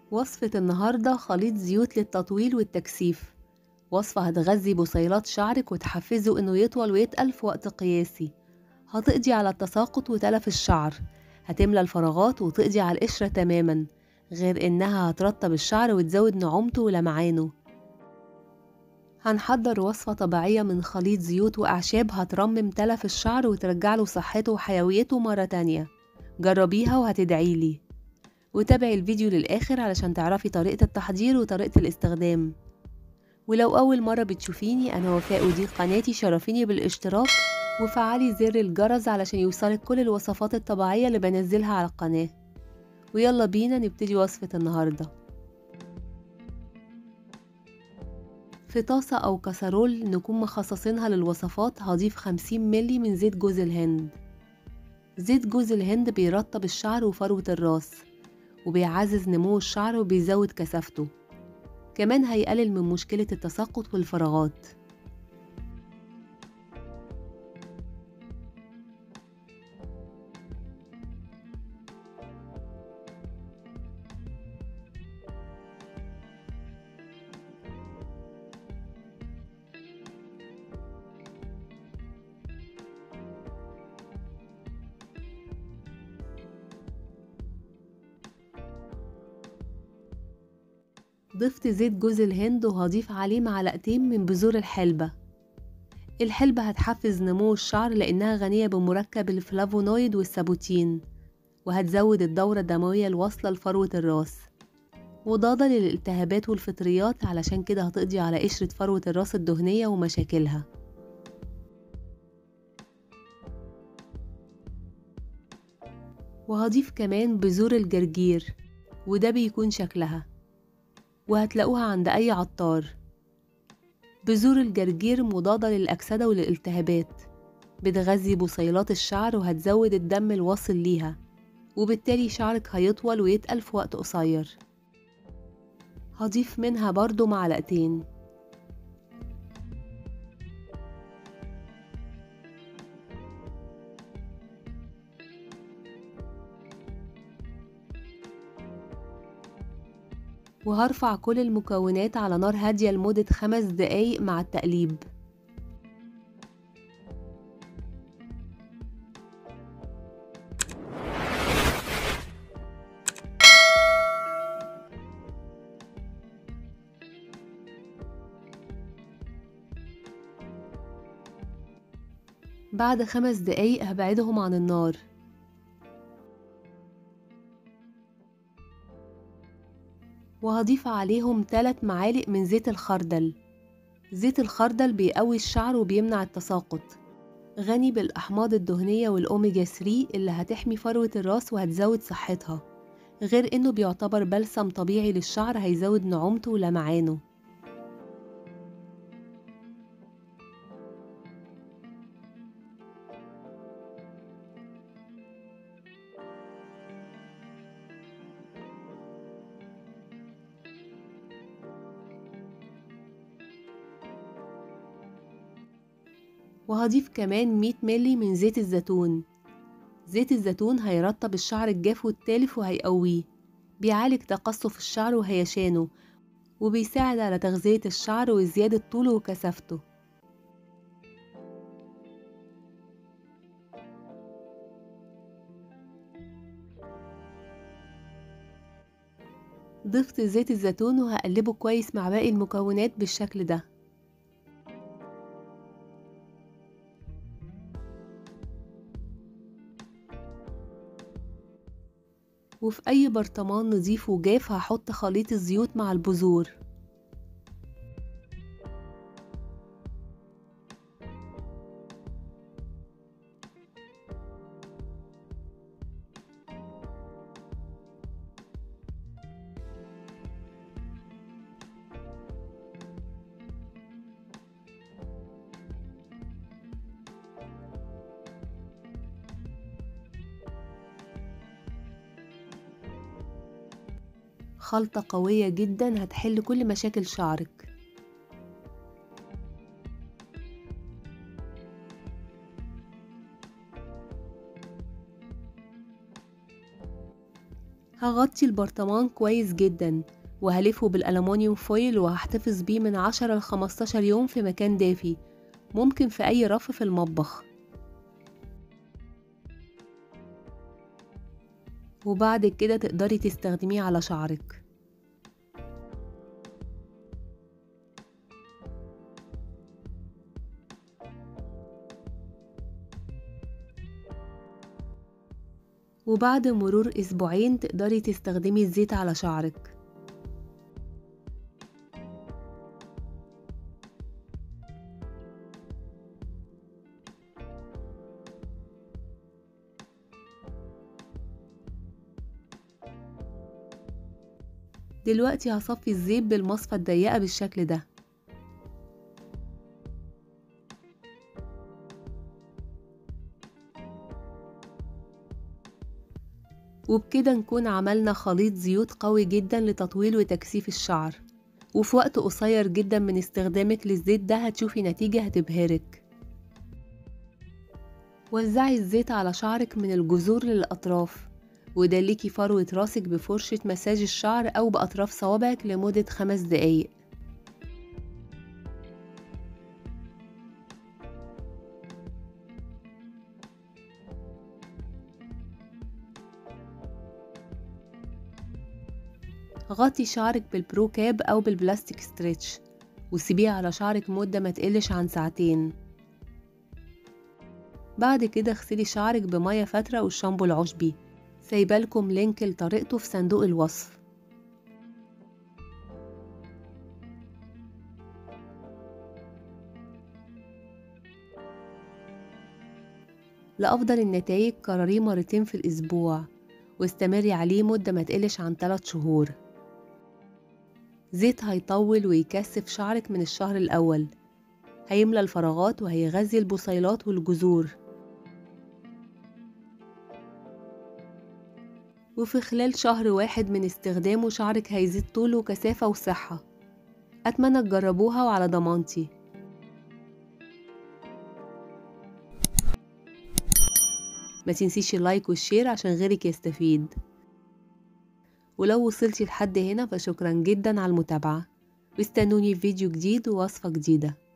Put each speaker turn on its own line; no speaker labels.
وصفة النهاردة خليط زيوت للتطويل والتكثيف وصفة هتغذي بصيلات شعرك وتحفزه انه يطول ويتقل في وقت قياسي هتقضي على التساقط وتلف الشعر هتملى الفراغات وتقضي على القشرة تماما غير انها هترطب الشعر وتزود نعومته ولمعانه هنحضر وصفة طبيعية من خليط زيوت وأعشاب هترمم تلف الشعر وترجعله صحته وحيويته مرة تانية جربيها وهتدعيلي وتابعي الفيديو للآخر علشان تعرفي طريقة التحضير وطريقة الاستخدام ولو أول مرة بتشوفيني أنا وفاء ودي قناتي شرفيني بالاشتراك وفعلي زر الجرس علشان يوصلك كل الوصفات الطبيعية اللي بنزلها على القناة ويلا بينا نبتدي وصفة النهاردة في طاسة أو كسرول نكون مخصصينها للوصفات هضيف خمسين ملي من زيت جوز الهند زيت جوز الهند بيرطب الشعر وفروة الراس وبيعزز نمو الشعر وبيزود كثافته كمان هيقلل من مشكلة التساقط والفراغات ضفت زيت جوز الهند وهضيف عليه معلقتين من بذور الحلبة الحلبة هتحفز نمو الشعر لأنها غنية بمركب الفلافونويد والسابوتين وهتزود الدورة الدموية الواصلة لفروة الراس مضادة للالتهابات والفطريات علشان كده هتقضي على قشرة فروة الراس الدهنية ومشاكلها وهضيف كمان بذور الجرجير وده بيكون شكلها وهتلاقوها عند أي عطار بذور الجرجير مضادة للأكسدة وللالتهابات بتغذي بصيلات الشعر وهتزود الدم الواصل ليها وبالتالي شعرك هيطول ويتقل في وقت قصير هضيف منها برضو معلقتين وهرفع كل المكونات على نار هادية لمدة خمس دقايق مع التقليب بعد خمس دقايق هبعدهم عن النار وهضيف عليهم 3 معالق من زيت الخردل زيت الخردل بيقوي الشعر وبيمنع التساقط غني بالأحماض الدهنية والأوميجا 3 اللي هتحمي فروة الراس وهتزود صحتها غير إنه بيعتبر بلسم طبيعي للشعر هيزود نعومته ولمعانه وهضيف كمان 100 ملي من زيت الزيتون زيت الزيتون هيرطب الشعر الجاف والتالف وهيقويه بيعالج تقصف الشعر وهيشانه وبيساعد على تغذية الشعر وزيادة طوله وكثافته ضفت زيت الزيتون وهقلبه كويس مع باقي المكونات بالشكل ده وفي أي برطمان نضيف وجاف هحط خليط الزيوت مع البذور خلطة قوية جدا هتحل كل مشاكل شعرك هغطي البرطمان كويس جدا وهلفه بالألمونيوم فويل وهحتفظ بيه من عشرة لخمستاشر يوم في مكان دافي ممكن في أي رف في المطبخ وبعد كده تقدري تستخدميه على شعرك وبعد مرور أسبوعين تقدري تستخدمي الزيت على شعرك دلوقتي هصفي الزيت بالمصفى الضيقة بالشكل ده وبكده نكون عملنا خليط زيوت قوي جدا لتطويل وتكثيف الشعر وفي وقت قصير جدا من استخدامك للزيت ده هتشوفي نتيجة هتبهرك وزعي الزيت على شعرك من الجذور للأطراف ودلكي فروة راسك بفرشة مساج الشعر أو بأطراف صوابعك لمدة خمس دقايق غطي شعرك بالبرو كاب أو بالبلاستيك ستريتش وسيبيه على شعرك مدة ما تقلش عن ساعتين بعد كده اغسلي شعرك بمية فترة والشامبو العشبي سايبالكم لينك لطريقته في صندوق الوصف لأفضل النتائج كرريه مرتين في الأسبوع واستمري عليه مدة ما تقلش عن 3 شهور زيت هيطول ويكثف شعرك من الشهر الأول هيملى الفراغات وهيغذي البصيلات والجذور وفي خلال شهر واحد من استخدامه شعرك هيزيد طول وكثافة وصحة أتمنى تجربوها وعلى ضمانتي ما تنسيش اللايك والشير عشان غيرك يستفيد ولو وصلتي لحد هنا فشكرا جدا على المتابعة واستنوني في فيديو جديد ووصفة جديدة